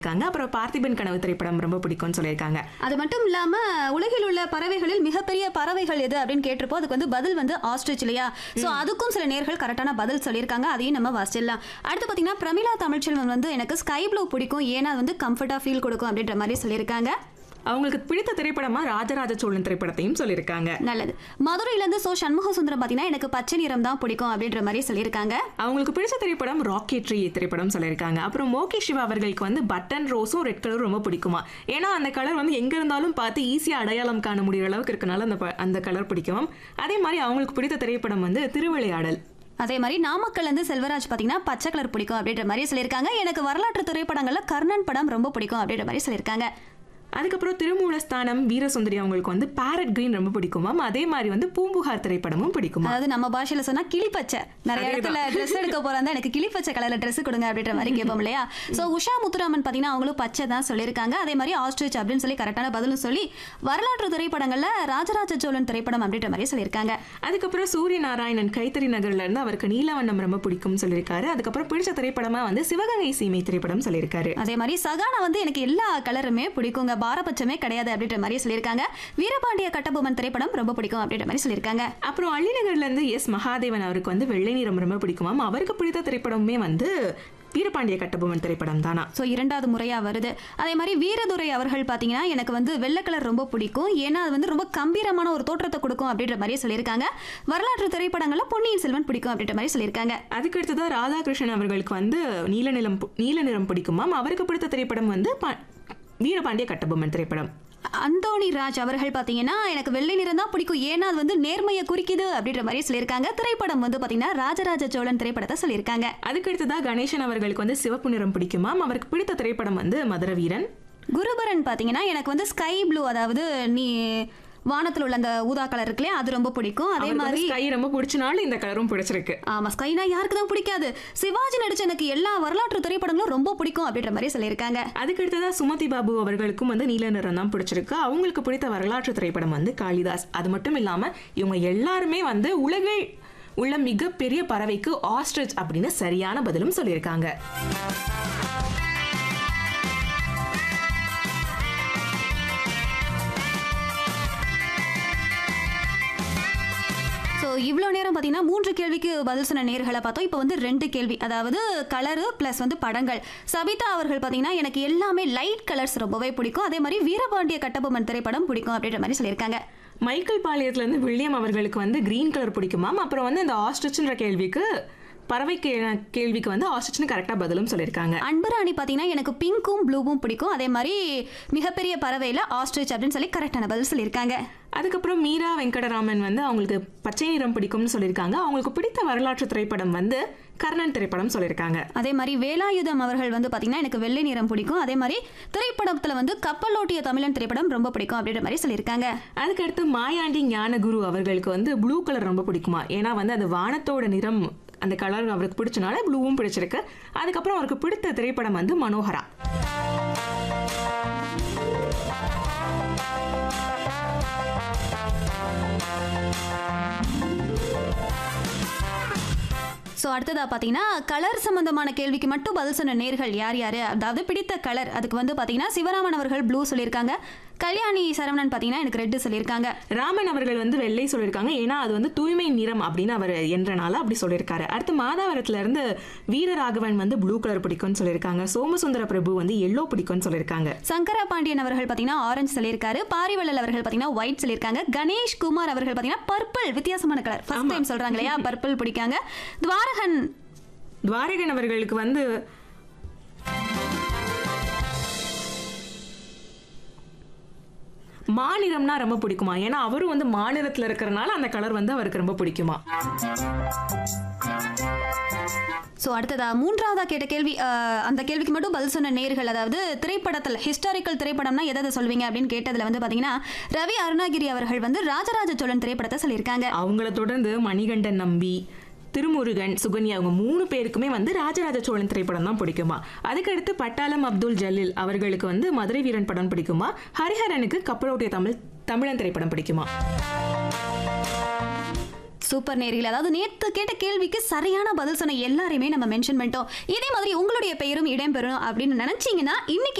இருக்காங்க அப்புறம் பார்த்திபன் கனவு திரைப்படம் ரொம்ப பிடிக்கும்னு சொல்லியிருக்காங்க அது மட்டும் இல்லாம உலகில் உள்ள பறவைகளில் மிகப்பெரிய பறவைகள் எது அப்படின்னு கேட்டிருப்போம் அதுக்கு வந்து பதில் வந்து ஆஸ்ட்ரிச் இல்லையா சோ அதுக்கும் சில நேர்கள் கரெக்டான பதில் சொல்லியிருக்காங்க அதையும் நம்ம வாசிச்சிடலாம் அடுத்து பாத்தீங்கன்னா பிரமிளா தமிழ்ச்செல்வன் வந்து எனக்கு ஸ்கை ப்ளூ பிடிக்கும் ஏன்னா அது வந்து கம்ஃபர்ட்டா ஃபீல் கொடுக்கும் அப்படின்ற மாதிரி சொல்லியிருக்காங்க அவங்களுக்கு பிடித்த திரைப்படமா ராஜராஜ சோழன் திரைப்படத்தையும் சொல்லியிருக்காங்க நல்லது மதுரையில இருந்து சோ சண்முக சுந்தரம் பாத்தீங்கன்னா எனக்கு பச்சை நிறம் தான் பிடிக்கும் அப்படின்ற மாதிரி சொல்லியிருக்காங்க அவங்களுக்கு பிடிச்ச திரைப்படம் ராக்கெட்ரி திரைப்படம் சொல்லியிருக்காங்க அப்புறம் மோகே சிவா அவர்களுக்கு வந்து பட்டன் ரோஸும் ரெட் கலரும் ரொம்ப பிடிக்குமா ஏன்னா அந்த கலர் வந்து எங்க இருந்தாலும் பார்த்து ஈஸியா அடையாளம் காண முடிய அளவுக்கு இருக்கனால அந்த ப- அந்த கலர் பிடிக்கும் அதே மாதிரி அவங்களுக்கு பிடித்த திரைப்படம் வந்து திருவிளையாடல் அதே மாதிரி நாமக்கல் இருந்து செல்வராஜ் பாத்தீங்கன்னா பச்சை கலர் பிடிக்கும் அப்படின்ற மாதிரி சொல்லியிருக்காங்க எனக்கு வரலாற்று திரைப்படங்கள்ல கர்ணன் படம் ரொம்ப பிடிக்கும் அப்படின்ற மாதிரி சொல்லியிருக்காங்க அதுக்கப்புறம் திருமூலஸ்தானம் வீரசுந்தரி அவங்களுக்கு வந்து பேரட் கிரீன் ரொம்ப பிடிக்குமாம் அதே மாதிரி வந்து பூம்புகார் திரைப்படமும் பிடிக்குமா அதாவது நம்ம பாஷையில சொன்னா கிளிப்பச்சை நிறைய இடத்துல ட்ரெஸ் எடுக்க போறாங்க எனக்கு கிளிப்பச்சை கலர்ல ட்ரெஸ் கொடுங்க அப்படின்ற மாதிரி கேட்போம் இல்லையா சோ உஷா முத்துராமன் பாத்தீங்கன்னா அவங்களும் பச்சை தான் சொல்லியிருக்காங்க அதே மாதிரி ஆஸ்ட்ரிச் அப்படின்னு சொல்லி கரெக்டான பதிலும் சொல்லி வரலாற்று திரைப்படங்கள்ல ராஜராஜ சோழன் திரைப்படம் அப்படின்ற மாதிரி சொல்லியிருக்காங்க அதுக்கப்புறம் சூரிய நாராயணன் கைத்தறி நகர்ல இருந்து அவருக்கு நீலவண்ணம் ரொம்ப பிடிக்கும்னு சொல்லியிருக்காரு அதுக்கப்புறம் பிடிச்ச திரைப்படமா வந்து சிவகங்கை சீமை திரைப்படம் சொல்லியிருக்காரு அதே மாதிரி சகானா வந்து எனக்கு எல்லா கலருமே பிடிக்குங்க பாரபட்சமே கிடையாது அப்படின்ற மாதிரி சொல்லியிருக்காங்க வீரபாண்டிய கட்டபொம்மன் திரைப்படம் ரொம்ப பிடிக்கும் அப்படின்ற மாதிரி சொல்லியிருக்காங்க அப்புறம் அள்ளிநகர்ல இருந்து எஸ் மகாதேவன் அவருக்கு வந்து வெள்ளை நிறம் ரொம்ப பிடிக்குமாம் அவருக்கு பிடித்த திரைப்படமுமே வந்து வீரபாண்டிய கட்டபொம்மன் திரைப்படம் தானா ஸோ இரண்டாவது முறையா வருது அதே மாதிரி வீரதுரை அவர்கள் பார்த்தீங்கன்னா எனக்கு வந்து வெள்ளை கலர் ரொம்ப பிடிக்கும் ஏன்னா அது வந்து ரொம்ப கம்பீரமான ஒரு தோற்றத்தை கொடுக்கும் அப்படின்ற மாதிரி சொல்லியிருக்காங்க வரலாற்று திரைப்படங்கள்ல பொன்னியின் செல்வன் பிடிக்கும் அப்படின்ற மாதிரி சொல்லியிருக்காங்க அதுக்கு அடுத்ததா ராதாகிருஷ்ணன் அவர்களுக்கு வந்து நீல நிலம் பு- நீல நிறம் பிடிக்குமாம் அவருக்கு பிடித்த திரைப்படம் வந்து ப- வீரபாண்டிய கட்டபொம்மன் திரைப்படம் அந்தோணி ராஜ் அவர்கள் பார்த்தீங்கன்னா எனக்கு வெள்ளை நிறம் தான் பிடிக்கும் ஏன்னா அது வந்து நேர்மையை குறிக்குது அப்படின்ற மாதிரி சொல்லியிருக்காங்க திரைப்படம் வந்து பார்த்தீங்கன்னா ராஜராஜ சோழன் திரைப்படத்தை சொல்லியிருக்காங்க அதுக்கு அடுத்ததா கணேசன் அவர்களுக்கு வந்து சிவப்பு நிறம் பிடிக்குமாம் அவருக்கு பிடித்த திரைப்படம் வந்து மதுர வீரன் குருபரன் பார்த்தீங்கன்னா எனக்கு வந்து ஸ்கை ப்ளூ அதாவது நீ வானத்தில் உள்ள அந்த ஊதா கலர் இருக்கு இல்லையா அது ரொம்ப பிடிக்கும் அதே அவருக்கு மாதிரி வந்து ஸ்கை ரொம்ப பிடிச்சனால இந்த கலரும் பிடிச்சிருக்கு ஆமா ஸ்கைனா யாருக்கு தான் பிடிக்காது சிவாஜி நடிச்ச எனக்கு எல்லா வரலாற்று திரைப்படங்களும் ரொம்ப பிடிக்கும் அப்படின்ற மாதிரி சொல்லியிருக்காங்க அதுக்கு அடுத்ததா சுமதி பாபு அவர்களுக்கும் வந்து நீல நிறம் தான் பிடிச்சிருக்கு அவங்களுக்கு பிடித்த வரலாற்று திரைப்படம் வந்து காளிதாஸ் அது மட்டும் இல்லாம இவங்க எல்லாருமே வந்து உலகில் உள்ள மிகப்பெரிய பறவைக்கு ஆஸ்ட்ரிச் அப்படின்னு சரியான பதிலும் சொல்லியிருக்காங்க ஸோ இவ்வளோ நேரம் பார்த்தீங்கன்னா மூன்று கேள்விக்கு பதில் சொன்ன நேர்களை பார்த்தோம் இப்போ வந்து ரெண்டு கேள்வி அதாவது கலரு ப்ளஸ் வந்து படங்கள் சபிதா அவர்கள் பார்த்தீங்கன்னா எனக்கு எல்லாமே லைட் கலர்ஸ் ரொம்பவே பிடிக்கும் அதே மாதிரி வீரபாண்டிய கட்டபொம்மன் திரைப்படம் பிடிக்கும் அப்படின்ற மாதிரி சொல்லியிருக்காங்க மைக்கேல் பாளையத்துல இருந்து வில்லியம் அவர்களுக்கு வந்து கிரீன் கலர் பிடிக்குமாம் அப்புறம் வந்து இந்த ஆஸ்ட்ரிச்ன்ற கேள்விக்கு பறவை கே- கேள்விக்கு வந்து ஆஸ்ட்ரிச்னு கரெக்டா பதிலும் சொல்லியிருக்காங்க அன்பராணி பார்த்தீங்கன்னா எனக்கு பிங்க்கும் ப்ளூவும் பிடிக்கும் அதே மாதிரி மிகப்பெரிய பறவையில் ஆஸ்ட்ரிச் அப்படின்னு சொல்லி கரெக்டான பதில் சொல்லியிருக்காங்க அதுக்கப்புறம் மீரா வெங்கடராமன் வந்து அவங்களுக்கு பச்சை நிறம் பிடிக்கும்னு சொல்லியிருக்காங்க அவங்களுக்கு பிடித்த வரலாற்று திரைப்படம் வந்து கர்ணன் திரைப்படம் சொல்லியிருக்காங்க அதே மாதிரி வேலாயுதம் அவர்கள் வந்து பார்த்தீங்கன்னா எனக்கு வெள்ளை நிறம் பிடிக்கும் அதே மாதிரி திரைப்படத்தில் வந்து கப்பலோட்டிய தமிழன் திரைப்படம் ரொம்ப பிடிக்கும் அப்படின்ற மாதிரி சொல்லியிருக்காங்க அதுக்கடுத்து மாயாண்டி ஞானகுரு அவர்களுக்கு வந்து ப்ளூ கலர் ரொம்ப பிடிக்குமா ஏன்னா வந்து அது வானத்தோட நிறம் அந்த கலர் அவருக்கு பிடிச்சனால ப்ளூவும் பிடிச்சிருக்கு அதுக்கப்புறம் அவருக்கு பிடித்த திரைப்படம் வந்து மனோகரா ஸோ அடுத்ததா பார்த்தீங்கன்னா கலர் சம்பந்தமான கேள்விக்கு மட்டும் பதில் சொன்ன நேர்கள் யார் யார் அதாவது பிடித்த கலர் அதுக்கு வந்து பார்த்தீங்கன்னா சிவராமன் அவர்கள் ப்ளூ சொல்லியிருக்காங்க கல்யாணி சரவணன் பார்த்தீங்கன்னா எனக்கு ரெட்டு சொல்லியிருக்காங்க ராமன் அவர்கள் வந்து வெள்ளை சொல்லியிருக்காங்க ஏன்னா அது வந்து தூய்மை நிறம் அப்படின்னு அவர் என்றனால அப்படி சொல்லியிருக்காரு அடுத்து மாதாவரத்துல இருந்து வீரராகவன் வந்து ப்ளூ கலர் பிடிக்கும்னு சொல்லியிருக்காங்க சோமசுந்தர பிரபு வந்து எல்லோ பிடிக்கும்னு சொல்லியிருக்காங்க சங்கரா பாண்டியன் அவர்கள் பார்த்தீங்கன்னா ஆரஞ்சு சொல்லியிருக்காரு பாரிவள்ளல் அவர்கள் பார்த்தீங்கன்னா ஒயிட் சொல்லியிருக்காங்க கணேஷ் குமார் அவர்கள் பார்த்தீங்கன்னா பர்பிள் வித்தியாசமான கலர் ஃபர்ஸ்ட் டைம் சொல்றாங்க இல்லையா பர்பிள் பிடிக்காங்க துவாரகன் துவாரகன் அவர்களுக்கு வந்து மாநிறம்னா ரொம்ப பிடிக்குமா ஏன்னா அவரும் வந்து மாநிலத்துல இருக்கிறனால அந்த கலர் வந்து அவருக்கு ரொம்ப பிடிக்குமா ஸோ அடுத்ததா மூன்றாவதா கேட்ட கேள்வி அஹ், அந்த கேள்விக்கு மட்டும் பதில் சொன்ன நேர்கள் அதாவது திரைப்படத்தில் ஹிஸ்டாரிக்கல் திரைப்படம்னா எதை எதை சொல்வீங்க அப்படின்னு கேட்டதுல வந்து பார்த்தீங்கன்னா ரவி அருணாகிரி அவர்கள் வந்து ராஜராஜ சோழன் திரைப்படத்தை சொல்லியிருக்காங்க அவங்கள தொடர்ந்து மணிகண்டன் நம்பி திருமுருகன் சுகன்யா அவங்க மூணு பேருக்குமே வந்து ராஜராஜ சோழன் திரைப்படம் தான் பிடிக்குமா அதுக்கடுத்து பட்டாளம் அப்துல் ஜலீல் அவர்களுக்கு வந்து மதுரை வீரன் படம் பிடிக்குமா ஹரிஹரனுக்கு கப்பலோட்டிய தமிழ் தமிழன் திரைப்படம் பிடிக்குமா சூப்பர் நேரில் அதாவது நேத்து கேட்ட கேள்விக்கு சரியான பதில் சொன்ன எல்லாரையுமே நம்ம மென்ஷன் பண்ணிட்டோம் இதே மாதிரி உங்களுடைய பெயரும் இடம்பெறும் அப்படின்னு நினைச்சீங்கன்னா இன்னைக்கு